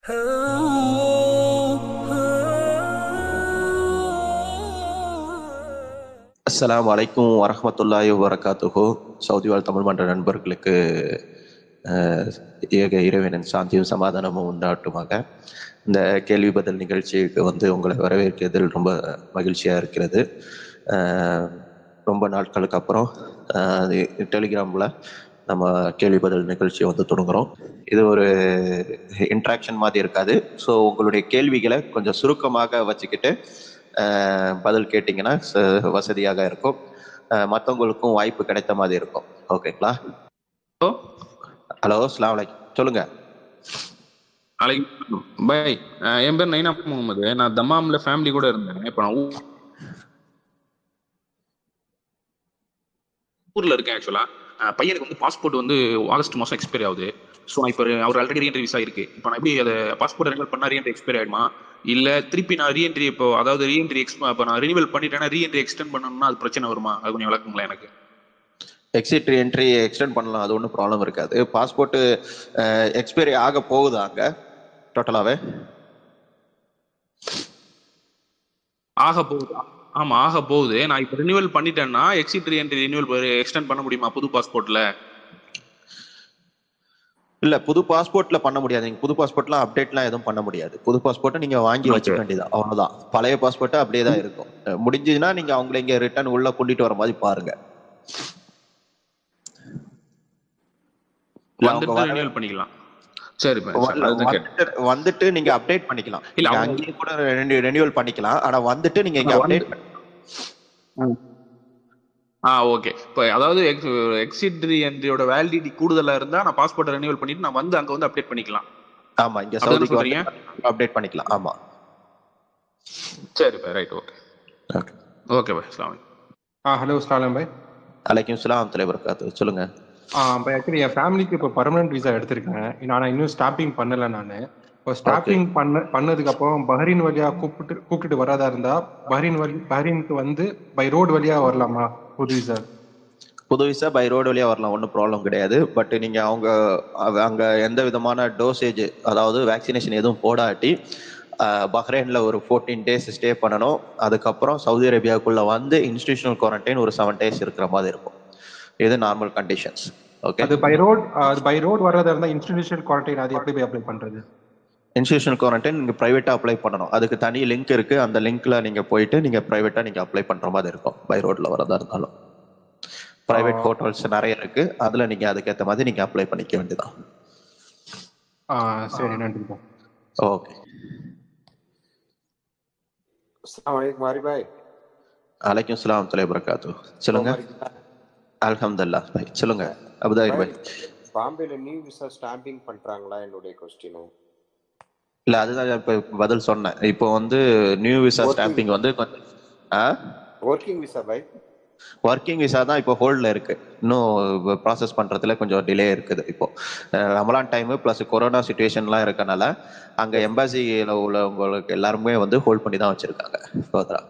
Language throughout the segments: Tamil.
அஸ்ஸலாமு அலைக்கும் வரஹ்மத்துல்லாஹி வரகாத்துஹு சவுதி வாழ் தமிழ் மன்ற நண்பர்களுக்கு அஹ், ஏக இறைவனின் சாந்தியும் சமாதானமும் உண்டாட்டுமாக இந்த கேள்வி பதில் நிகழ்ச்சிக்கு வந்து உங்களை வரவேற்கிறதில் ரொம்ப மகிழ்ச்சியாக இருக்கிறது அஹ், ரொம்ப நாட்களுக்கு அப்புறம் டெலிகிராமில் நம்ம கேள்வி பதில் நிகழ்ச்சியை வந்து தொடங்குறோம் இது ஒரு இன்ட்ராக்ஷன் மாதிரி இருக்காது ஸோ உங்களுடைய கேள்விகளை கொஞ்சம் சுருக்கமாக வச்சுக்கிட்டு அஹ், பதில் கேட்டிங்கன்னா ச- வசதியாக இருக்கும் மற்றவங்களுக்கும் வாய்ப்பு கிடைத்த மாதிரி இருக்கும் ஓகேங்களா ஹலோ ஹலோ அஸ்லாம் வலைக்கும் சொல்லுங்க அலைக்கும் பாய் அஹ் என் பேர் நைனா முகமது நான் தம்மாம்ல ஃபேமிலி கூட இருந்தேன் இப்போ நான் ஊ- ஊர்ல இருக்கேன் ஆக்சுவலா பையனுக்கு வந்து பாஸ்போர்ட் வந்து ஆகஸ்ட் மாசம் எக்ஸ்பைரி ஆகுது ஸோ நான் இப்போ அவர் ஆல்ரெடி ரீஎன்ட்ரி விசா இருக்கு இப்போ நான் எப்படி அதை பாஸ்போர்ட் ரெனிவல் பண்ணா ரீஎன்ட்ரி எக்ஸ்பைரி ஆயிடுமா இல்ல திருப்பி நான் ரீஎன்ட்ரி இப்போ அதாவது ரீஎன்ட்ரி எக்ஸ் இப்போ நான் ரினிவல் பண்ணிட்டேன்னா ரீஎன்ட்ரி எக்ஸ்டெண்ட் பண்ணணும்னா அது பிரச்சனை வருமா அது கொஞ்சம் விளக்குங்களேன் எனக்கு எக்ஸிட் என்ட்ரி எக்ஸ்டெண்ட் பண்ணலாம் அது ஒன்றும் ப்ராப்ளம் இருக்காது பாஸ்போர்ட்டு எக்ஸ்பைரி ஆக போகுதா அங்கே டோட்டலாகவே ஆக போகுது ஆமா ஆக போகுது நான் இப்போ ரினிவல் பண்ணிட்டேன்னா எக்ஸிட் ரீஎன்ட்ரி ரினிவல் எக்ஸ்டெண்ட் பண்ண முடியுமா புது பாஸ்போர்ட்ல இல்ல புது பாஸ்போர்ட்ல பண்ண முடியாது நீங்க புது பாஸ்போர்ட்லாம் அப்டேட்லாம் எதுவும் பண்ண முடியாது புது பாஸ்போர்ட்டை நீங்க வாங்கி வச்சுக்க Okay. வேண்டியது அவ்வளவுதான் பழைய பாஸ்போர்ட் அப்படியே தான் இருக்கும் அஹ் முடிஞ்சதுன்னா நீங்க அவங்கள இங்க ரிட்டர்ன் உள்ள கூட்டிட்டு வர மாதிரி பாருங்க இல்ல, அவங்க வந்துட்டு வர- ரினிவல் பண்ணிக்கலாம் சரி பாய், வரல, அதுதான் கேட்டேன். வந்துட்டு வந்துட்டு நீங்க அப்டேட் பண்ணிக்கலாம் இல்ல, நீங்க அவங்க- அங்கேயே கூட ரெனியூவல் பண்ணிக்கலாம் ஆனா வந்துட்டு நீங்க இங்க ஆனா அப்டேட் ஆ ஓகே இப்போ அதாவது எக்ஸிட் ரீஎன்ட்ரியோட வேலிடிட்டி கூடுதலா இருந்தா நான் பாஸ்போர்ட் ரினிவல் பண்ணிட்டு நான் வந்து அங்க வந்து அப்டேட் பண்ணிக்கலாம் ஆமா இங்க அப்படிதானே சவுதிக்கு சொல்றீங்க? அப்டேட் பண்ணிக்கலாம் ஆமா சரி பாய் ரைட் ஓகே ஓகே ஓகே பாய் அஸ்ஸலாமு அலைக்கும். ஆ ஹலோ ஸ்டாலின் பாய் அலைக்கும் சலாம் தலைவர்காத்து சொல்லுங்க ஆ பாய் ஆக்சுவலி என் ஃபேமிலிக்கு இப்போ பர்மனன்ட் விசா எடுத்திருக்கேன் நான் இன்னும் ஸ்டாம்பிங் பண்ணல நான் இப்போ ஸ்டாம்பிங் பண்ண பண்ணதுக்கு அப்புறம் பஹ்ரைன் வழியா கூப்பிட்டு கூப்பிட்டுட்டு வராதா இருந்தா பஹ்ரைன் வழி பஹ்ரைனுக்கு வந்து பை ரோடு வழியா வரலாமா புது விசா புது விசா பை ரோடு வழியா வரலாம் ஒன்றும் ப்ராப்ளம் கிடையாது பட் நீங்க அவங்க அவ- அங்க எந்த விதமான டோசேஜ் அதாவது வேக்சினேஷன் எதுவும் போடாட்டி அஹ், பஹ்ரைன்ல ஒரு ஃபோர்டீன் டேஸ் ஸ்டே பண்ணணும் அதுக்கப்புறம் சவுதி அரேபியாவுக்குள்ள வந்து இன்ஸ்டிடியூஷனல் குவாரண்டைன் ஒரு செவன் டேஸ் இருக்கிற மாதிரி இருக்கும் இது நார்மல் கண்டிஷன்ஸ் ஓகே அது பை ரோட் அது பை ரோடு வர்றதா இருந்தா இன்ஸ்டிடியூஷனல் குவாரண்டைன் அது எப்படி போய் அப்ளை பண்றது இன்ஸ்டிடியூஷனல் குவாரண்டைன் நீங்க பிரைவேட்டா அப்ளை பண்ணணும் அதுக்கு தனி லிங்க் இருக்கு அந்த லிங்க்ல நீங்க போயிட்டு நீங்க பிரைவேட்டா நீங்க அப்ளை பண்ற மாதிரி இருக்கும் பை ரோட்ல வரதா இருந்தாலும் பிரைவேட் ஆ. ஹோட்டல்ஸ் நிறைய இருக்கு அதுல நீங்க அதுக்கேற்ற மாதிரி நீங்க அப்ளை பண்ணிக்க வேண்டியதான் ஆ சரி நன்றி bro. ஓகே अस्सलाम मारी भाई அலைக்கும் சலாம் தலை வரகாத்து சொல்லுங்க அல்ஹம்துலில்லாஹ் பாய் சொல்லுங்க அபுதாயிர் பாய் பாம்பேல நியூ விசா ஸ்டாம்பிங் பண்றாங்களா என்னுடைய கொஸ்டின் இல்ல அதுதான் இப்ப பதில் சொன்னேன் இப்போ வந்து நியூ விசா Working- ஸ்டாம்பிங் வந்து கொஞ்சம் ஒர்க்கிங் விசா பாய் ஒர்க்கிங் விசா தான் இப்போ ஹோல்ட்ல இருக்கு இன்னும் ப்ராசஸ் பண்றதுல கொஞ்சம் டிலே இருக்குது இப்போ ah Ramadan time plus corona சுச்சுவேஷன்லாம் இருக்கனால அங்க எம்பாசில உள்ளவங்களுக்கு எல்லாருமே வந்து ஹோல்ட் பண்ணி தான் வச்சிருக்காங்க ஃபர்தரா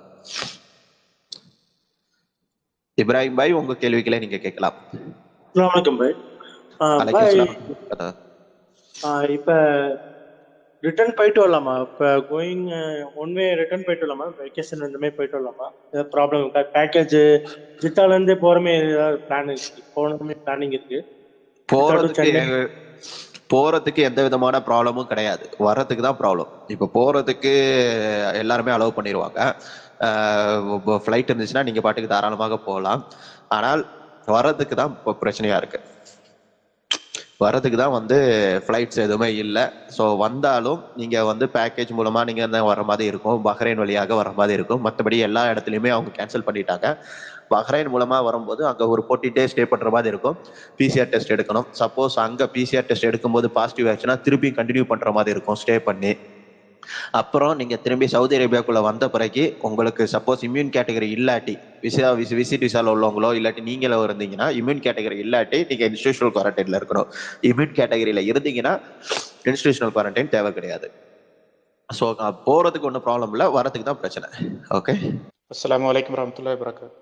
இப்ராஹிம் பாய் உங்க கேள்விகளை நீங்க கேட்கலாம் அஸ்ஸலாமு அலைக்கும் பாய் ஆஹ் அலைக்கும் பாய் சலாம் ஆஹ் இப்ப ரிட்டர்ன் போயிட்டு வரலாமா இப்ப கோயிங் ஒன் வே ரிட்டர்ன் போயிட்டு வரலாமா வெக்கேஷன் ரெண்டுமே போயிட்டு வரலாமா ஏதாவது ப்ராப்ளம் இருக்கா பேக்கேஜ் ஜித்தால இருந்தே போறமே ஏதாவது பிளான் இருக்கு போனதுமே பிளானிங் இருக்கு போறதுக்கு போறதுக்கு எந்த விதமான ப்ராப்ளமும் கிடையாது வர்றதுக்கு தான் ப்ராப்ளம் இப்போ போறதுக்கு எல்லாருமே அலோவ் பண்ணிடுவாங்க ஃப்ளைட் இருந்துச்சுன்னா நீங்க பாட்டுக்கு தாராளமாக போகலாம் ஆனால் வர்றதுக்கு தான் இப்போ பிரச்சனையா இருக்கு வர்றதுக்கு தான் வந்து ஃப்ளைட்ஸ் எதுவுமே இல்லை ஸோ வந்தாலும் நீங்கள் வந்து பேக்கேஜ் மூலமாக நீங்கள் தான் வர மாதிரி இருக்கும் பஹ்ரைன் வழியாக வர மாதிரி இருக்கும் மற்றபடி எல்லா இடத்துலையுமே அவங்க கேன்சல் பண்ணிட்டாங்க பஹ்ரைன் மூலமாக வரும்போது அங்கே ஒரு ஃபோர்ட்டி டேஸ் ஸ்டே பண்ணுற மாதிரி இருக்கும் பிசிஆர் டெஸ்ட் எடுக்கணும் சப்போஸ் அங்கே பிசிஆர் டெஸ்ட் எடுக்கும்போது பாசிட்டிவ் ஆச்சுன்னா திருப்பி கண்டினியூ பண்ணுற மாதிரி இருக்கும் ஸ்டே பண்ணி அப்புறம் நீங்கள் திரும்பி சவுதி அரேபியாக்குள்ளே வந்த பிறகு உங்களுக்கு சப்போஸ் இம்யூன் கேட்டகரி இல்லாட்டி விசா விசி விசிட் விசால உள்ளவங்களோ இல்லாட்டி நீங்களோ இருந்தீங்கன்னா இம்யூன் கேட்டகரி இல்லாட்டி நீங்கள் இன்ஸ்டியூஷனல் குவாரண்டைனில் இருக்கணும் இம்யூன் கேட்டகரியில் இருந்தீங்கன்னா இன்ஸ்டியூஷனல் குவாரண்டைன் தேவை கிடையாது ஸோ போகிறதுக்கு ஒன்றும் ப்ராப்ளம் இல்லை வரதுக்கு தான் பிரச்சனை ஓகே அஸ்ஸலாமு அலைக்கும் வரமத்துல்லாஹி வரகாத்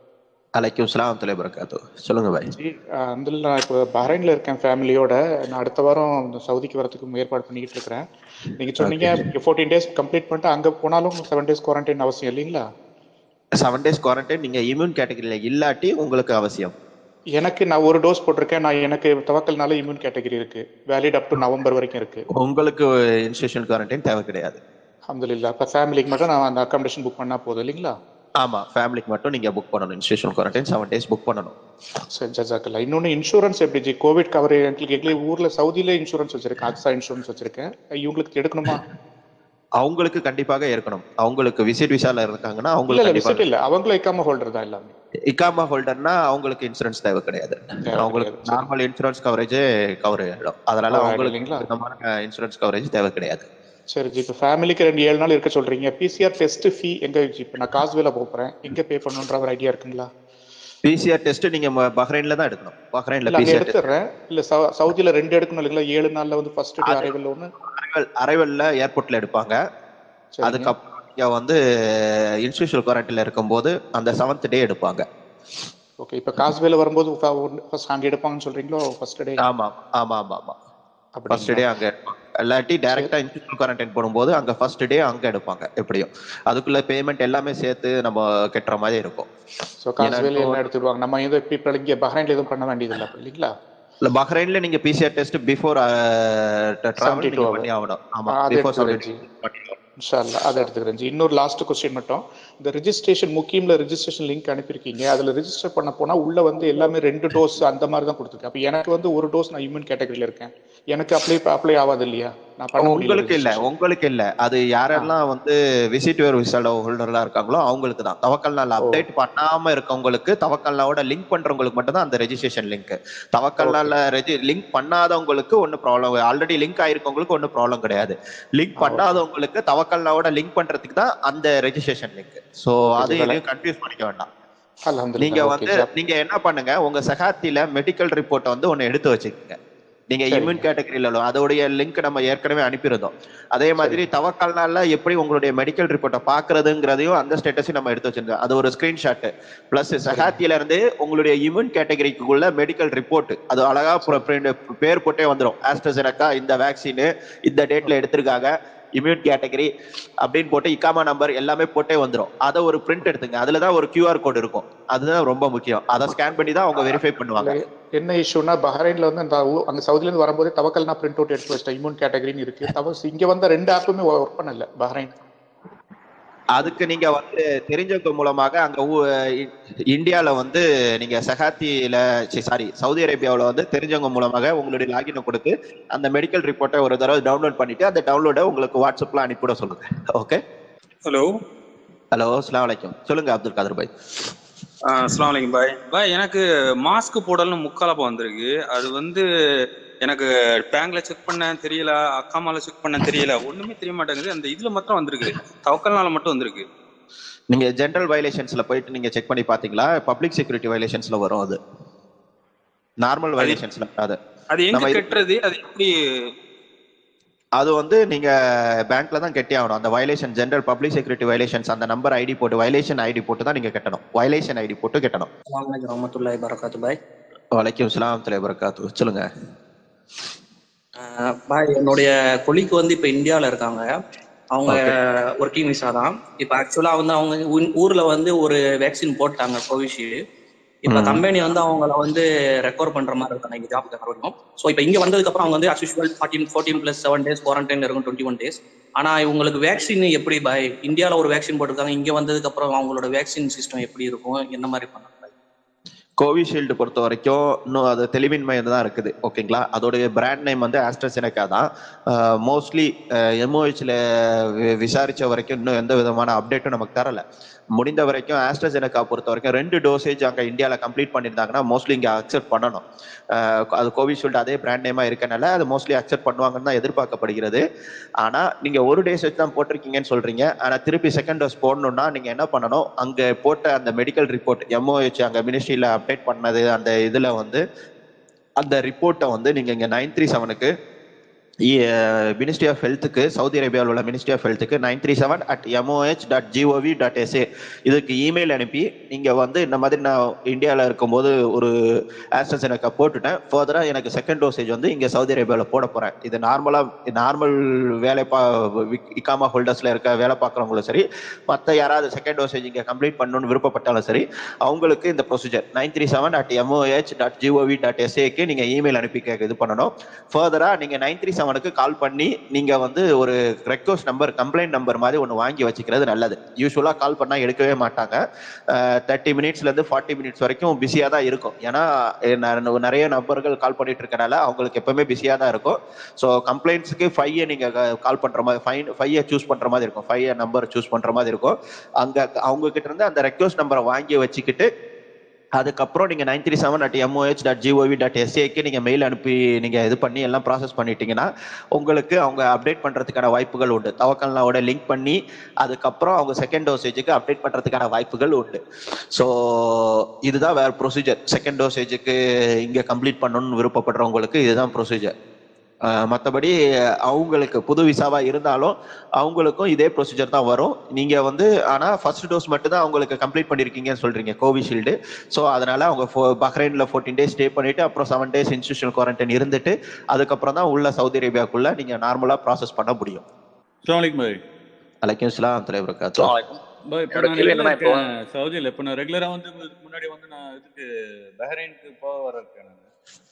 அலைக்கும் சலாம் தலை பரக்காத்து சொல்லுங்க பாய் ஜி அதில் நான் இப்போ பஹ்ரைனில் இருக்கேன் ஃபேமிலியோட நான் அடுத்த வாரம் இந்த சவுதிக்கு வரதுக்கு ஏற்பாடு பண்ணிக்கிட்டு இருக்கிறேன் நீங்கள் சொன்னீங்க ஃபோர்டீன் டேஸ் கம்ப்ளீட் பண்ணிட்டு அங்கே போனாலும் செவன் டேஸ் குவாரண்டைன் அவசியம் இல்லைங்களா செவன் டேஸ் குவாரண்டைன் நீங்க இம்யூன் கேட்டகரியில இல்லாட்டி உங்களுக்கு அவசியம் எனக்கு நான் ஒரு டோஸ் போட்டிருக்கேன் நான் எனக்கு தவக்கல்னால இம்யூன் கேட்டகரி இருக்கு வேலிட் அப் டு நவம்பர் வரைக்கும் இருக்கு உங்களுக்கு இன்ஸ்டியூஷன் குவாரண்டைன் தேவை கிடையாது அல்ஹம்துலில்லாஹ் இப்போ ஃபேமிலிக்கு மட்டும் நான் அந்த அக்காமடேஷன் புக் பண்ணால் போதும் இல்லைங்களா ஆமா ஃபேமிலிக்கு மட்டும் நீங்க புக் பண்ணணும் institution quarantine seven days book பண்ணணும் சரி ஜசாக்கல்லா இன்னொன்று இன்சூரன்ஸ் எப்படி ஜி கோவிட் கவர் எங்களுக்கு எங்களுக்கு ஊரில் சவுதியில இன்சூரன்ஸ் வச்சிருக்கேன் அக்ஸா இன்சூரன்ஸ் வச்சிருக்கேன் இவங்களுக்கு எடுக்கணுமா அவங்களுக்கு கண்டிப்பாக இருக்கணும் அவங்களுக்கு விசிட் விசால இருக்காங்கன்னா இல்ல அவங்களுக்கு இல்ல கண்டிப்பாக விசிட் இல்ல அவங்களும் இக்காம ஹோல்டர் தான் எல்லாமே இக்காமா ஹோல்டர்னா அவங்களுக்கு இன்சூரன்ஸ் தேவை கிடையாது தேவை அவங்களுக்கு கிடையாது. நார்மல் இன்சூரன்ஸ் கவரேஜ் கவர் ஆயிடும் அதனால Cover அவங்களுக்கு ஆயிடும் விதமான இன்சூரன்ஸ் கவரேஜ் தேவை கிடையாது சரி ஜி இப்போ ஃபேமிலிக்கு ரெண்டு ஏழு நாள் இருக்க சொல்றீங்க பிசிஆர் டெஸ்ட் ஃபீ எங்க ஜி இப்போ நான் காசுவேல போறேன் எங்க பே பண்ணணுன்ற ஒரு ஐடியா இருக்குங்களா பிசிஆர் டெஸ்ட் நீங்க ம- பஹ்ரைன்ல தான் எடுக்கணும் பஹ்ரைன்ல இல்ல அங்க பிசிஆர் டெஸ்ட் எடுத்துடுறேன் இல்ல சவு- சவுதியில ரெண்டு எடுக்கணும் இல்லைங்களா ஏழு நாள்ல வந்து ஃபர்ஸ்ட் டே அரைவல் ஒன்று அரைவல் அரைவல்ல ஏர்போர்ட்ல எடுப்பாங்க சரிங்க அதுக்கப்புறம் நீங்க வந்து இன்ஸ்டியூஷன் குவாரண்டைன்ல இருக்கும்போது அந்த செவன்த் டே எடுப்பாங்க ஓகே இப்போ காசுவேல வரும்போது ஃபர்ஸ்ட் அங்க எடுப்பாங்கன்னு சொல்றீங்களோ ஃபர்ஸ்ட் டே ஆமா ஆமா ஆமா ஆமா ஃபர்ஸ்ட் அப்படிங்களா டே அங்க எடுப்பாங்க. இல்லாட்டி டைரக்டா இன்ஸ்டியூஷன் குவாரண்டைன் போடும்போது அங்க ஃபர்ஸ்ட் டே அங்க எடுப்பாங்க எப்படியும் அதுக்குள்ள பேமெண்ட் எல்லாமே சேர்த்து நம்ம கட்டுற மாதிரி இருக்கும் ஸோ காசுவேல என்ன எடுத்துடுவாங்க நம்ம எதுவும் இப்போ இப்போ இங்கே பஹ்ரைன்ல எதுவும் பண்ண வேண்டியதில்லை அப்ப இல்லைங்களா இல்ல பஹ்ரைன்ல நீங்க பிசிஆர் டெஸ்ட் பிஃபோர் டிராவல் 72 நீங்க hour. பண்ணி ஆகணும் ஆமா அது பிஃபோர் எடுத்துக்கிறேன் ஜி இன்ஷால்லா அதை எடுத்துக்கிறேன் ஜி இன்னொரு லாஸ்ட் கொஸ்டின் மட்டும் இந்த ரெஜிஸ்ட்ரேஷன் முக்கியம்ல ரெஜிஸ்ட்ரேஷன் லிங்க் அனுப்பியிருக்கீங்க அதுல ரெஜிஸ்டர் பண்ண போனா உள்ள வந்து எல்லாமே ரெண்டு டோஸ் அந்த மாதிரி தான் கொடுத்துருக்கு அப்ப எனக்கு வந்து ஒரு டோஸ் நான் இம்யூன் கேட்டகரியில இருக்கேன் எனக்கு அப்ளை அப்ளை ஆகாது இல்லையா நான் பண்ண முடியல உங்களுக்கு இல்ல registration. உங்களுக்கு இல்ல அது யாரெல்லாம் வந்து விசிட் வேர் விசால ஹோல்டர்லாம் இருக்காங்களோ அவங்களுக்கு தான் தவக்கல் நாள் அப்டேட் பண்ணாம இருக்கவங்களுக்கு தவக்கல் நாளோட லிங்க் பண்றவங்களுக்கு மட்டும் தான் அந்த ரெஜிஸ்ட்ரேஷன் லிங்க் தவக்கல் நாள்ல ரெஜி லிங்க் பண்ணாதவங்களுக்கு ஒன்றும் ப்ராப்ளம் ஆல்ரெடி லிங்க் ஆயிருக்கவங்களுக்கு ஒன்றும் ப்ராப்ளம் கிடையாது லிங்க் ஆ, okay. பண்ணாதவங்களுக்கு தவக்கல் நாளோட லிங்க் பண்றதுக்கு தான் அந்த ரெஜிஸ்ட்ரேஷன் லிங்க் சோ Okay, அது ஜி. எதையும் கன்ஃபியூஸ் பண்ணிக்க வேண்டாம் அல்ஹம்துலில்லாஹ், நீங்க okay, வந்து ஜி. நீங்க என்ன பண்ணுங்க உங்க சகாத்தில மெடிக்கல் ரிப்போர்ட்டை வந்து ஒன்னு எடுத்து வச்சுக்கோங்க நீங்க சரிங்க. இம்யூன் கேட்டகரியில உள்ள அதோடைய லிங்க் நம்ம ஏற்கனவே அனுப்பியிருந்தோம் அதே மாதிரி தவக்கால் நாள்ல எப்படி உங்களுடைய மெடிக்கல் ரிப்போர்ட்டை பாக்குறதுங்கிறதையும் அந்த ஸ்டேட்டஸையும் நம்ம எடுத்து வச்சிருந்தோம் அது ஒரு ஸ்கிரீன்ஷாட் பிளஸ் சகாத்தில இருந்து உங்களுடைய இம்யூன் கேட்டகரிக்குள்ள மெடிக்கல் ரிப்போர்ட் அது அழகா புற- print- பேர் போட்டே வந்துரும் ஆஸ்ட்ரசெனக்கா இந்த வேக்சின் இந்த டேட்ல எடுத்திருக்காங்க இம்யூன் கேட்டகரி அப்படின்னு போட்டு இக்காமா நம்பர் எல்லாமே போட்டே வந்துரும் அதை ஒரு பிரிண்ட் எடுத்துங்க அதுல தான் ஒரு கியூஆர் கோட் இருக்கும் அதுதான் ரொம்ப முக்கியம் அதை ஸ்கேன் பண்ணி தான் அவங்க வெரிஃபை பண்ணுவாங்க இல்ல, என்ன இஷ்யூனா பஹ்ரைன்ல வந்து அந்த ஊ- அங்க சவுதில இருந்து வரும்போதே தவக்கல் நான் பிரிண்ட் அவுட் எடுத்து வச்சிட்டேன் இம்யூன் கேட்டகரின்னு இருக்கு தவ இங்க வந்த ரெண்டு ஆப்புமே ஒர்க் பண்ணல பஹ்ரைன் அதுக்கு நீங்க வந்து தெரிஞ்சவங்க மூலமாக அங்க ஊ- இ- இந்தியால வந்து நீங்க சகாத்தில சாரி சவுதி அரேபியாவுல வந்து தெரிஞ்சவங்க மூலமாக உங்களுடைய லாகினை கொடுத்து அந்த மெடிக்கல் ரிப்போர்ட்டை ஒரு தடவை டவுன்லோட் பண்ணிட்டு அந்த டவுன்லோட உங்களுக்கு வாட்ஸ்அப்ல அனுப்பிவிட சொல்லுங்க ஓகே ஹலோ ஹலோ அஸ்லாம் வலைக்கும் சொல்லுங்க அப்துல் காதர் பாய் அஸ்லாம் வலைக்கம் பாய் பாய் எனக்கு மாஸ்க் போடணும்னு முக்காலப்பா வந்திருக்கு அது வந்து எனக்கு பேங்க்ல செக் பண்ண தெரியல அக்காமால செக் பண்ண தெரியல ஒண்ணுமே தெரிய மாட்டேங்குது அந்த இதுல மாத்திரம் வந்திருக்கு தவக்கல்னால மட்டும் வந்திருக்கு நீங்க ஜெனரல் வயலேஷன்ஸ்ல போயிட்டு நீங்க செக் பண்ணி பாத்தீங்களா பப்ளிக் செக்யூரிட்டி வயலேஷன்ஸ்ல வரும் அது நார்மல் வயலேஷன்ஸ்ல அது அது எங்க நம்ம இது- கட்டுறது அது எப்படி அது வந்து நீங்க பேங்க்ல தான் கட்டி ஆகணும் அந்த violation general public security violations அந்த நம்பர் ஐடி போட்டு வயலேஷன் ஐடி போட்டு தான் நீங்க கட்டணும் வயலேஷன் ஐடி போட்டு கட்டணும் அஸ்ஸலாமு அலைக்கும் வரமத்துல்லாஹி வரகாத்து பாய் வலைக்கும் சலாம் தலை வரகாத்து சொல்லுங்க அஹ் பாய் என்னுடைய கொலிக்கு வந்து இப்போ இந்தியாவில் இருக்காங்க அவங்க ஒர்க்கிங் விசா தான் இப்போ ஆக்சுவலாக வந்து அவங்க ஊ- ஊர்ல வந்து ஒரு வேக்சின் போட்டாங்க கோவிஷீல்டு இப்போ ம். கம்பெனி வந்து அவங்கள வந்து ரெக்கவர் பண்ற மாதிரி இருக்காங்க இங்க ஜாப் வரைக்கும் ஸோ இப்போ இங்க வந்ததுக்கு அப்புறம் அவங்க வந்து as usual fourteen fourteen plus seven days quarantine இருக்கும் டுவெண்ட்டி ஒன் டேஸ் ஆனா இவங்களுக்கு வேக்சின் எப்படி பாய் இந்தியாவில் ஒரு வேக்சின் போட்டிருக்காங்க இங்க வந்ததுக்கு அப்புறம் அவங்களோட வேக்சின் சிஸ்டம் எப்படி இருக்கும் என்ன மாதிரி பண்ணாங்க கோவிஷீல்டு பொறுத்த வரைக்கும் இன்னும் அது தெளிவின்மை தான் இருக்குது ஓகேங்களா அதோடைய பிராண்ட் நேம் வந்து ஆஸ்ட்ரசெனக்கா தான் மோஸ்ட்லி எம்ஓஹெச்ல விசாரிச்ச வரைக்கும் இன்னும் எந்த விதமான அப்டேட்டும் நமக்கு தரல முடிந்த வரைக்கும் ஆஸ்ட்ரசெனக்கா பொறுத்த வரைக்கும் ரெண்டு டோசேஜ் அங்கே இந்தியாவில் கம்ப்ளீட் பண்ணியிருந்தாங்கன்னா மோஸ்ட்லி இங்கே அக்செப்ட் பண்ணணும் அஹ் அது கோவிஷீல்டு அதே பிராண்ட் நேமா இருக்கனால அது மோஸ்ட்லி அக்செப்ட் பண்ணுவாங்கன்னு தான் எதிர்பார்க்கப்படுகிறது ஆனா நீங்க ஒரு டேஸ் தான் போட்டிருக்கீங்கன்னு சொல்றீங்க ஆனா திருப்பி செகண்ட் டோஸ் போடணும்னா நீங்க என்ன பண்ணணும் அங்க போட்ட அந்த மெடிக்கல் ரிப்போர்ட் எம்ஓஹெச் அங்க மினிஸ்ட்ரியில அப்டேட் பண்ணது அந்த இதுல வந்து அந்த ரிப்போர்ட்டை வந்து நீங்க இங்க நைன் த்ரீ செவனுக்கு மினிஸ்ட்ரி ஆஃப் ஹெல்த்துக்கு சவுதி அரேபியாவில் உள்ள மினிஸ்ட்ரி ஆஃப் ஹெல்த்துக்கு nine three seven at MOH dot GOV dot SA இதுக்கு இமெயில் அனுப்பி நீங்கள் வந்து இந்த மாதிரி நான் இந்தியாவில் இருக்கும்போது ஒரு ஆஸ்டன்ஸ் எனக்கு போட்டுட்டேன் ஃபர்தராக எனக்கு செகண்ட் டோசேஜ் வந்து இங்கே சவுதி அரேபியாவில் போட போகிறேன் இது நார்மலாக நார்மல் வேலை பா இக்காமா ஹோல்டர்ஸில் இருக்க வேலை பார்க்குறவங்களும் சரி மற்ற யாராவது செகண்ட் டோசேஜ் இங்கே கம்ப்ளீட் பண்ணணும்னு விருப்பப்பட்டாலும் சரி அவங்களுக்கு இந்த procedure nine three seven at MOH dot GOV dot எஸ்ஏக்கு நீங்கள் இமெயில் அனுப்பி கேட்க இது பண்ணணும் ஃபர்தராக நீங்கள் நைன் த்ரீ செவனுக்கு கால் பண்ணி நீங்கள் வந்து ஒரு ரெக்வஸ்ட் நம்பர் கம்ப்ளைண்ட் நம்பர் மாதிரி ஒன்று வாங்கி வச்சுக்கிறது நல்லது யூஸ்வலாக கால் பண்ணால் எடுக்கவே மாட்டாங்க தேர்ட்டி மினிட்ஸ்லேருந்து ஃபார்ட்டி மினிட்ஸ் வரைக்கும் பிஸியாக தான் இருக்கும் ஏன்னா அஹ் ந- நிறைய நபர்கள் கால் பண்ணிட்டு இருக்கனால அவங்களுக்கு எப்பவுமே பிஸியாக தான் இருக்கும் ஸோ கம்ப்ளைண்ட்ஸுக்கு ஃபைவ் நீங்கள் கால் பண்ணுற மாதிரி ஃபைன் ஃபைவ் சூஸ் பண்ணுற மாதிரி இருக்கும் ஃபைவ் நம்பர் சூஸ் பண்ணுற மாதிரி இருக்கும் அங்கே அவங்க கிட்ட இருந்து அந்த ரெக்வஸ்ட் நம்பரை வாங்கி வச்சுக்கிட்டு அதுக்கப்புறம் நீங்கள் nine three seven at MOH dot GOV dot எஸ்ஏக்கு நீங்கள் மெயில் அனுப்பி நீங்கள் இது பண்ணி எல்லாம் ப்ராசஸ் பண்ணிட்டீங்கன்னா உங்களுக்கு அவங்க அப்டேட் பண்ணுறதுக்கான வாய்ப்புகள் உண்டு தவக்கல்னாவோட லிங்க் பண்ணி அதுக்கப்புறம் அவங்க செகண்ட் டோசேஜுக்கு அப்டேட் பண்ணுறதுக்கான வாய்ப்புகள் உண்டு ஸோ இதுதான் வேற ப்ரொசீஜர் செகண்ட் டோசேஜுக்கு இங்கே கம்ப்ளீட் பண்ணணும்னு விருப்பப்படுறவங்களுக்கு இதுதான் ப்ரொசீஜர் மற்றபடி அவங்களுக்கு புது விசாவா இருந்தாலும் அவங்களுக்கும் இதே ப்ரொசீஜர் தான் வரும் நீங்க வந்து ஆனா ஃபர்ஸ்ட் டோஸ் மட்டும் தான் அவங்களுக்கு கம்ப்ளீட் பண்ணிருக்கீங்கன்னு சொல்றீங்க கோவிஷீல்டு ஸோ அதனால அவங்க ஃபோ- பஹ்ரைன்ல ஃபோர்டீன் டேஸ் ஸ்டே பண்ணிட்டு அப்புறம் செவன் டேஸ் இன்ஸ்டியூஷனல் குவாரண்டைன் இருந்துட்டு அதுக்கப்புறம் தான் உள்ள சவுதி அரேபியாக்குள்ள நீங்க நார்மலா ப்ராசஸ் பண்ண முடியும் அஸ்ஸலாமு பாய் அலைக்கும் இஸ்லாம் தலைவர் காத்தோ பாய் இப்போ என்னோட நான் கேள்வி நிலையில என்னன்னா இப்போ இருக்கேன் சவுதியில் இப்போ நான் ரெகுலராக வந்து இதுக்கு முன்னாடி வந்து நான் இதுக்கு பஹ்ரைனுக்கு போக வர இருக்கேன் நான்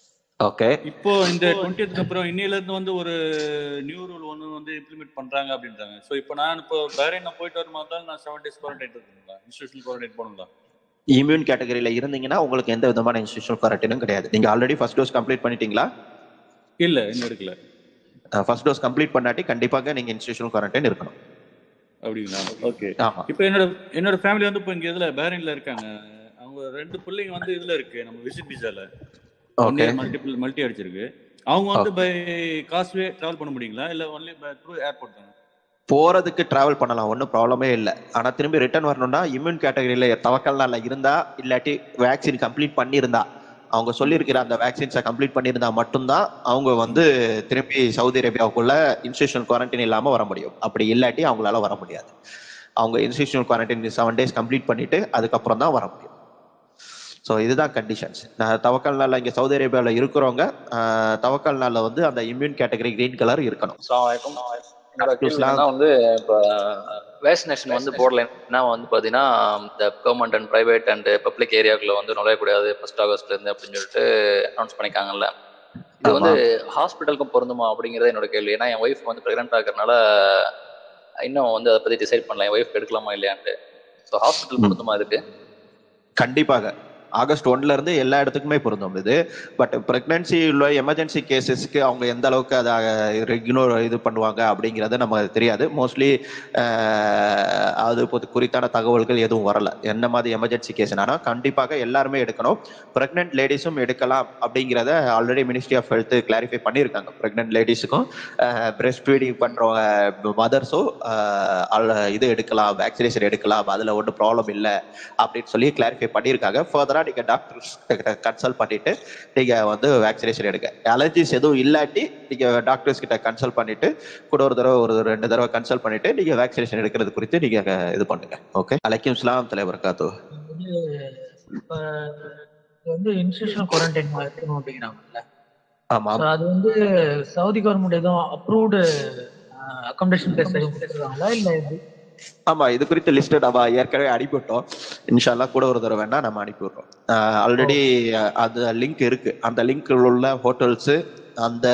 ஓகே இப்போ இந்த டுவெண்ட்டியத்துக்கு அப்புறம் இன்னையில இருந்து வந்து ஒரு நியூ ரூல் ஒன்று வந்து இம்ப்ளிமெண்ட் பண்றாங்க அப்படின்றாங்க ஸோ இப்போ நான் இப்போ பஹ்ரைன் நான் போயிட்டு வருமா இருந்தாலும் நான் செவன் டேஸ் குவாரண்டைன் இருக்குங்களா இன்ஸ்டியூஷனல் குவாரண்டைன் போகணுங்களா இம்யூன் கேட்டகரியில இருந்தீங்கன்னா உங்களுக்கு எந்த விதமான இன்ஸ்டியூஷனல் குவாரண்டைனும் கிடையாது நீங்க ஆல்ரெடி ஃபர்ஸ்ட் டோஸ் கம்ப்ளீட் பண்ணிட்டீங்களா இல்ல இன்னும் எடுக்கல ஃபர்ஸ்ட் டோஸ் கம்ப்ளீட் பண்ணாட்டி கண்டிப்பாக நீங்க இன்ஸ்டியூஷனல் குவாரண்டைன் இருக்கணும் அப்படிங்களா ஓகே ஆமா இப்போ என்னோட என்னோட ஃபேமிலி வந்து இப்போ இங்க இதுல பஹ்ரைன்ல இருக்காங்க அவங்க ரெண்டு பிள்ளைங்க வந்து இதுல இருக்கு நம்ம விசிட் விசால one okay year multiple multi அடிச்சிருக்கு அவங்க வந்து பை காஸ்வே டிராவல் பண்ண முடியுங்களா இல்ல ஒன்லி த்ரூ ஏர்போர்ட் தானே போறதுக்கு டிராவல் பண்ணலாம் ஒன்றும் ப்ராப்ளமே இல்லை ஆனா திரும்பி ரிட்டர்ன் வரணும்னா இம்யூன் கேட்டகரியில தவக்கல்னால இருந்தா இல்லாட்டி வேக்சின் கம்ப்ளீட் பண்ணியிருந்தா அவங்க சொல்லியிருக்கிற அந்த வேக்சின்ஸை கம்ப்ளீட் பண்ணியிருந்தா மட்டும்தான் அவங்க வந்து திரும்பி சவுதி அரேபியாவுக்குள்ள இன்ஸ்டியூஷனல் குவாரண்டைன் இல்லாம வர முடியும் அப்படி இல்லாட்டி அவங்களால வர முடியாது அவங்க institutional quarantine seven days complete பண்ணிட்டு அதுக்கப்புறம் தான் வர முடியும் ஸோ இதுதான் கண்டிஷன்ஸ் நான் தவக்கல் நாளில் இங்கே சவுதி அரேபியாவில் இருக்கிறவங்க ஆஹ், தவக்கல் நாளில் வந்து அந்த இம்யூன் கேட்டகரி கிரீன் கலர் இருக்கணும் அஸ்ஸலாமு அலைக்கும் என்னோட கேள்வி இஸ்லாம். என்னன்னா வந்து இப்போ வேக்சினேஷன் வந்து போடலைன்னா வந்து பார்த்தீங்கன்னா இந்த government and private and public ஏரியாக்குள்ள வந்து நுழையக்கூடாது ஃபர்ஸ்ட் ஆகஸ்ட்ல இருந்து அப்படின்னு சொல்லிட்டு அனௌன்ஸ் பண்ணிருக்காங்கல்ல இது வந்து ஹாஸ்பிட்டலுக்கும் பொருந்துமா அப்படிங்கிறது என்னோட கேள்வி ஏன்னா என் ஒய்ஃப் வந்து ப்ரெக்னென்ட் ஆகிறதுனால இன்னும் வந்து அதை பத்தி டிசைட் பண்ணல என் ஒய்ஃப் எடுக்கலாமா இல்லையான்ட்டு ஸோ ஹாஸ்பிட்டல் பொருந்துமா இதுக்கு கண்டிப்பாக ஆகஸ்ட் ஒன்ல இருந்து எல்லா இடத்துக்குமே பொருந்தும் இது பட் பிரெக்னன்சி உள்ள எமர்ஜென்சி கேசஸ்க்கு அவங்க எந்த அளவுக்கு அதை ரெகுலர் இது பண்ணுவாங்க அப்படிங்கிறது நமக்கு தெரியாது மோஸ்ட்லி அது பொது- குறித்தான தகவல்கள் எதுவும் வரல என்ன மாதிரி எமர்ஜென்சி கேஸ்னா கண்டிப்பாக எல்லாருமே எடுக்கணும் பிரெக்னென்ட் லேடிஸும் எடுக்கலாம் அப்படிங்கிறத already ministry of health clarify பண்ணியிருக்காங்க பிரெக்னென்ட் லேடிஸுக்கும் பிரெஸ்ட் ஃபீடிங் பண்றவங்க மதர்ஸும் இது எடுக்கலாம் வேக்சினேஷன் எடுக்கலாம் அதுல ஒன்றும் ப்ராப்ளம் இல்லை அப்படின்னு சொல்லி கிளாரிஃபை பண்ணியிருக்காங்க ஃபர்தரா நீங்க டாக்டர்ஸ் கிட்ட கன்சல்ட் பண்ணிட்டு நீங்க வந்து வேக்சினேஷன் எடுங்க அலர்ஜிஸ் எதுவும் இல்லாட்டி நீங்க டாக்டர்ஸ் கிட்ட கன்சல்ட் பண்ணிட்டு கூட ஒரு தடவை ஒரு ரெண்டு தடவை கன்சல்ட் பண்ணிட்டு நீங்க வேக்சினேஷன் எடுக்கிறது குறித்து நீங்க இது பண்ணுங்க ஓகே அலைக்கும் இஸ்லாம் தலைவர் காத்து வந்து இப்ப இது வந்து இன்ஸ்டியூஷனல் குவாரண்டைன் இருக்கணும் அப்படிங்கிறாங்கல்ல ஆமா So அது வந்து சவுதி கவர்மெண்ட் எதுவும் அப்ரூவ்டு அகாமடேஷன் பிளேஸ் எதுவும் கொடுத்துருக்காங்களா இல்ல எப்படி ஆமா இது குறித்த லிஸ்ட் நம்ம ஏற்கனவே அனுப்பிவிட்டோம் இன்ஷால்லா கூட ஒரு தடவை வேணா நம்ம அனுப்பி விடுறோம் ஆல்ரெடி அந்த லிங்க் இருக்கு அந்த லிங்க் உள்ள ஹோட்டல்ஸ் அந்த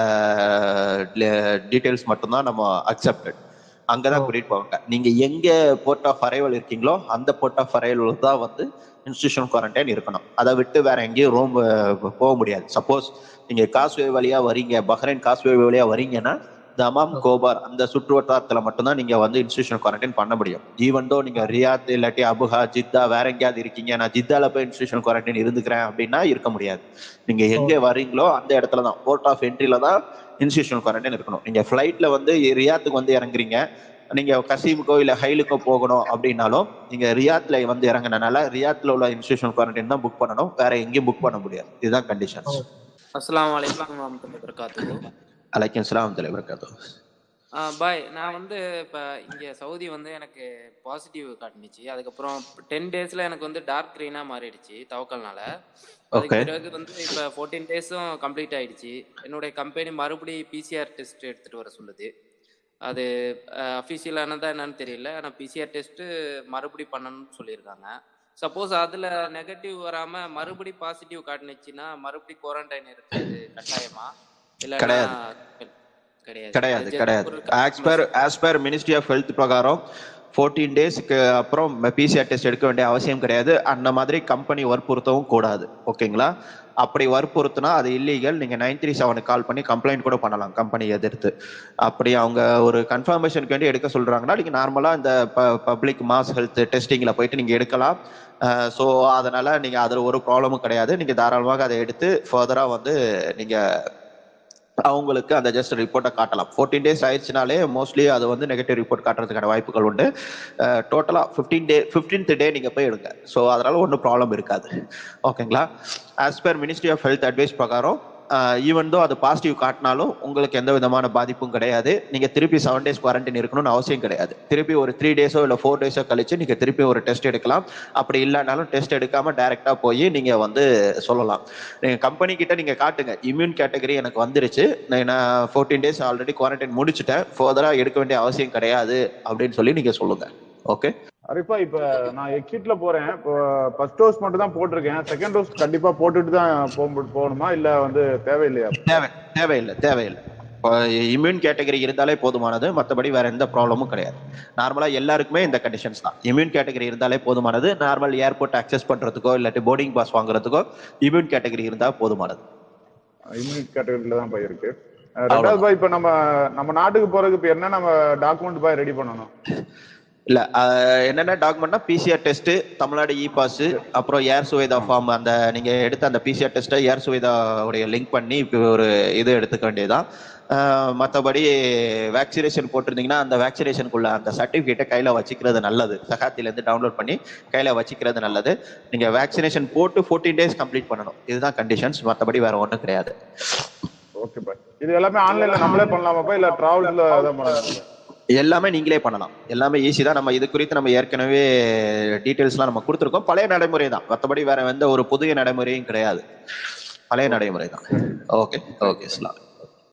டீடைல்ஸ் மட்டும்தான் நம்ம அக்செப்டட் அங்கதான் கூட்டிட்டு போவாங்க நீங்க எங்க போர்ட் ஆஃப் அரைவல் இருக்கீங்களோ அந்த போர்ட் ஆஃப் அரைவல் தான் வந்து இன்ஸ்டியூஷன் குவாரண்டைன் இருக்கணும் அதை விட்டு வேற எங்கேயும் ரோம் போக முடியாது சப்போஸ் நீங்க காஸ்வே வழியா வரீங்க பஹ்ரைன் காஸ்வே வழியா வரீங்கன்னா தமாம் கோபார் அந்த சுற்று வட்டாரத்துல மட்டும்தான் நீங்க வந்து இன்ஸ்டியூஷன் குவாரண்டைன் பண்ண முடியும் ஈவன் தோ நீங்க ரியாத் இல்லாட்டி அபுஹா ஜித்தா வேற எங்கேயாவது இருக்கீங்க நான் ஜித்தால போய் இன்ஸ்டியூஷன் குவாரண்டைன் இருந்துக்கிறேன் அப்படின்னா இருக்க முடியாது நீங்க எங்க வரீங்களோ அந்த இடத்துல தான் போர்ட் ஆஃப் என்ட்ரில தான் இன்ஸ்டியூஷன் குவாரண்டைன் இருக்கணும் நீங்க ஃபிளைட்ல வந்து ரியாத்துக்கு வந்து இறங்குறீங்க நீங்க கசீமுக்கோ இல்ல ஹைலுக்கோ போகணும் அப்படின்னாலும் நீங்க ரியாத்ல வந்து இறங்குனனால ரியாத்ல உள்ள இன்ஸ்டியூஷன் குவாரண்டைன் தான் புக் பண்ணணும் வேற எங்கேயும் புக் பண்ண முடியாது இதுதான் கண்டிஷன்ஸ் அஸ்ஸலாமு அலைக்கும் வரஹ்மத்துல்லாஹி வபரகாத்துஹு அலைக்கும் சலாம் தலைவர்காத்தோ பாய் நான் வந்து இப்போ இங்கே சவுதி வந்து எனக்கு பாசிட்டிவ் காட்டுனுச்சு அதுக்கப்புறம் டென் டேஸில் எனக்கு வந்து டார்க் க்ரீனாக மாறிடுச்சு தவக்கல்னால அதுக்கு Okay. பிறகு வந்து இப்போ ஃபோர்டீன் டேஸும் கம்ப்ளீட் ஆயிடுச்சு என்னுடைய கம்பெனி மறுபடி பிசிஆர் டெஸ்ட் எடுத்துகிட்டு வர சொல்லுது அது அஃபிஷியலானதா என்னன்னு தெரியல ஆனால் பிசிஆர் டெஸ்ட்டு மறுபடி பண்ணணும்னு சொல்லியிருக்காங்க சப்போஸ் அதில் நெகட்டிவ் வராமல் மறுபடி பாசிட்டிவ் காட்டுனுச்சுன்னா மறுபடி குவாரண்டைன் இருக்கிறது கட்டாயமா இல்லைன்னா கிடையாது. கிடையாது கிடையாது அது just கிடையாது ஒரு as per as per ministry of health பிரகாரம் ஃபோர்டீன் டேஸ்க்கு அப்புறம் பிசிஆர் டெஸ்ட் எடுக்க வேண்டிய அவசியம் கிடையாது அந்த மாதிரி கம்பெனி வற்புறுத்தவும் கூடாது ஓகேங்களா அப்படி வற்புறுத்தினா அது இல்லீகல் நீங்க நைன் த்ரீ செவனுக்கு கால் பண்ணி கம்ப்ளைண்ட் கூட பண்ணலாம் கம்பெனி எதிர்த்து அப்படி அவங்க ஒரு கன்ஃபர்மேஷனுக்கு வேண்டி எடுக்க சொல்றாங்கன்னா நீங்க நார்மலா இந்த பப்ளிக் மாஸ் ஹெல்த் டெஸ்டிங்ல போயிட்டு நீங்க எடுக்கலாம் ஸோ அதனால நீங்க அதில் ஒரு ப்ராப்ளமும் கிடையாது நீங்க தாராளமாக அதை எடுத்து ஃபர்தரா வந்து நீங்க அவங்களுக்கு அந்த ஜஸ்ட் ரிப்போர்ட்டை காட்டலாம் ஃபோர்டீன் டேஸ் ஆயிடுச்சுனாலே மோஸ்ட்லி அது வந்து நெகட்டிவ் ரிப்போர்ட் காட்டுறதுக்கான வாய்ப்புகள் உண்டு டோட்டலாக ஃபிஃப்டீன் டே ஃபிஃப்டீன்த் டே நீங்கள் போய் எடுங்க ஸோ அதனால ஒன்றும் ப்ராப்ளம் இருக்காது ஓகேங்களா as per ministry of health advice பிரகாரம் ஈவன் தோ அது பாசிட்டிவ் காட்டினாலும் உங்களுக்கு எந்த விதமான பாதிப்பும் கிடையாது நீங்க திருப்பி செவன் டேஸ் குவாரண்டைன் இருக்கணும்னு அவசியம் கிடையாது திருப்பி ஒரு த்ரீ டேஸோ இல்லை ஃபோர் டேஸோ கழிச்சு நீங்க திருப்பி ஒரு டெஸ்ட் எடுக்கலாம் அப்படி இல்லைனாலும் டெஸ்ட் எடுக்காம டைரக்டா போய் நீங்க வந்து சொல்லலாம் நீங்க கம்பெனி கிட்ட நீங்க காட்டுங்க இம்யூன் கேட்டகரி எனக்கு வந்துருச்சு நான் ஃபோர்டீன் டேஸ் ஆல்ரெடி குவாரண்டைன் முடிச்சுட்டேன் ஃபர்தரா எடுக்க வேண்டிய அவசியம் கிடையாது அப்படின்னு சொல்லி நீங்க சொல்லுங்க ஓகே அரிப்பா இப்ப நான் எக்ஸிட்ல போறேன் இப்போ ஃபர்ஸ்ட் டோஸ் மட்டும் தான் போட்டிருக்கேன் செகண்ட் டோஸ் கண்டிப்பா போட்டுட்டு தான் போக- போகணுமா இல்ல வந்து தேவையில்லையா தேவை தேவையில்லை தேவையில்லை இம்யூன் கேட்டகரி இருந்தாலே போதுமானது மற்றபடி வேற எந்த ப்ராப்ளமும் கிடையாது நார்மலா எல்லாருக்குமே இந்த கண்டிஷன்ஸ் தான் இம்யூன் கேட்டகரி இருந்தாலே போதுமானது நார்மல் ஏர்போர்ட் அக்சஸ் பண்றதுக்கோ இல்லாட்டி போர்டிங் பாஸ் வாங்குறதுக்கோ இம்யூன் கேட்டகரி இருந்தா போதுமானது இம்யூனிட் கேட்டகரியில தான் போய் இருக்கு அஹ் ரெண்டாவது பாய் இப்ப நம்ம நம்ம நாட்டுக்கு போறதுக்கு இப்ப என்ன நம்ம டாக்குமெண்ட் பாய் ரெடி பண்ணணும் இல்ல அஹ், என்னென்ன டாக்குமெண்ட்னா PCR test Tamil Nadu E pass அப்புறம் ஏர் சுவேதா ஃபார்ம் அந்த நீங்க எடுத்த அந்த பிசிஆர் டெஸ்ட்டை ஏர் சுவேதா உடைய லிங்க் பண்ணி இப்போ ஒரு இது எடுத்துக்க வேண்டியதுதான் அஹ், மத்தபடி வேக்சினேஷன் போட்டிருந்தீங்கன்னா அந்த வேக்சினேஷனுக்குள்ள அந்த சர்டிபிகேட்டை கையில வச்சுக்கிறது நல்லது சகாத்தில இருந்து டவுன்லோட் பண்ணி கையில வச்சுக்கிறது நல்லது நீங்க வேக்சினேஷன் போட்டு ஃபோர்டீன் டேஸ் கம்ப்ளீட் பண்ணணும் இதுதான் கண்டிஷன்ஸ் மத்தபடி வேற ஒன்றும் கிடையாது ஓகே பாய் இது எல்லாமே ஆன்லைன்ல நம்மளே பண்ணலாமாப்பா இல்ல டிராவல்ஸ்ல தான் பண்ணணும் எல்லாமே நீங்களே பண்ணலாம் எல்லாமே ஈஸி தான் நம்ம இது குறித்து நம்ம ஏற்கனவே டீட்டெயில்ஸ்லாம் நம்ம கொடுத்துருக்கோம் பழைய நடைமுறை தான் மற்றபடி வேற எந்த ஒரு புதிய நடைமுறையும் கிடையாது பழைய நடைமுறை தான் ஓகே ஓகே இஸ்லாம்